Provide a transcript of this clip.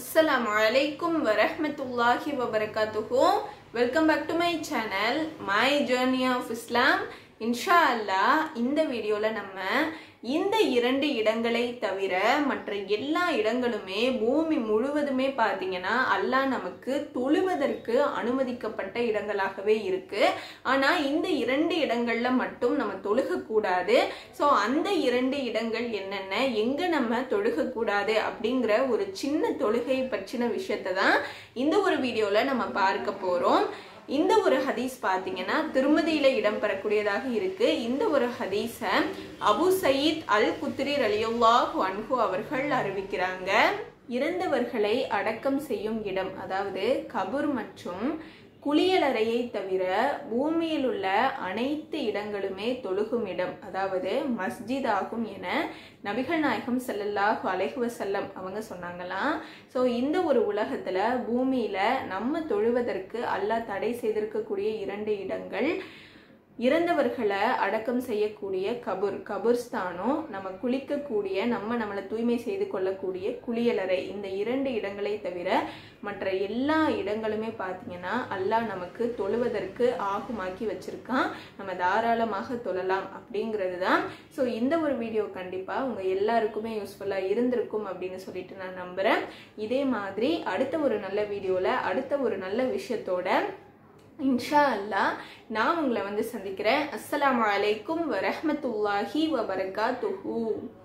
அஸ்ஸலாமு அலைக்கும் வரஹ்மத்துல்லாஹி வபரகாத்துஹு welcome back to my channel my journey of Islam இன்ஷா அல்லாஹ் இந்த வீடியோவில் நம்ம இந்த இரண்டு இடங்களை தவிர மற்ற எல்லா இடங்களுமே பூமி முழுவதுமே பார்த்தீங்கன்னா அல்லாஹ் நமக்கு தொழுவதற்கு அனுமதிக்கப்பட்ட இடங்களாகவே இருக்கு ஆனா இந்த இரண்டு இடங்கள்ல மட்டும் நம்ம தொழுகக்கூடாது ஸோ அந்த இரண்டு இடங்கள் என்னென்ன எங்க நம்ம தொழுகக்கூடாது அப்படிங்கிற ஒரு சின்ன தொழுகை பற்றின விஷயத்தை தான் இந்த ஒரு வீடியோல நம்ம பார்க்க போறோம் இந்த ஒரு ஹதீஸ் பார்த்தீங்கன்னா திருமதியில இடம்பெறக்கூடியதாக இருக்கு இந்த ஒரு ஹதீஸை அபு சயீத் அல் குத்ரி ரலியுல்லாஹ் அன்ஹு அவர்கள் அறிவிக்கிறாங்க இறந்தவர்களை அடக்கம் செய்யும் இடம் அதாவது கபூர் மற்றும் குளியலறையை தவிர பூமியில் உள்ள அனைத்து இடங்களுமே தொழுகும் இடம் அதாவது மஸ்ஜித் ஆகும் என நபிகள் நாயகம் ஸல்லல்லாஹு அலைஹி வஸல்லம் அவங்க சொன்னாங்களாம் ஸோ இந்த ஒரு உலகத்துல பூமியில நம்ம தொழுவதற்கு அல்லாஹ் தடை செய்திருக்கக்கூடிய இரண்டு இடங்கள் இறந்தவர்களை அடக்கம் செய்யக்கூடிய கபூர் கபூர்ஸ்தானும் நம்ம குளிக்கக்கூடிய நம்ம நம்மளை தூய்மை செய்து கொள்ளக்கூடிய குளியலறை இந்த இரண்டு இடங்களை தவிர மற்ற எல்லா இடங்களுமே பார்த்தீங்கன்னா அல்லாஹ் நமக்கு தொழுவதற்கு ஆகுமாக்கி வச்சிருக்கான் நம்ம தாராளமாக தொழலாம் அப்படிங்கிறது தான் ஸோ இந்த ஒரு வீடியோ கண்டிப்பாக உங்கள் எல்லாருக்குமே யூஸ்ஃபுல்லாக இருந்திருக்கும் அப்படின்னு சொல்லிட்டு நான் நம்புகிறேன் இதே மாதிரி அடுத்த ஒரு நல்ல வீடியோவில் அடுத்த ஒரு நல்ல விஷயத்தோட இன்ஷா அல்லா நான் உங்களை வந்து சந்திக்கிறேன் அஸ்ஸலாமு அலைக்கும் வரஹ்மத்துல்லாஹி வபரகாத்துஹு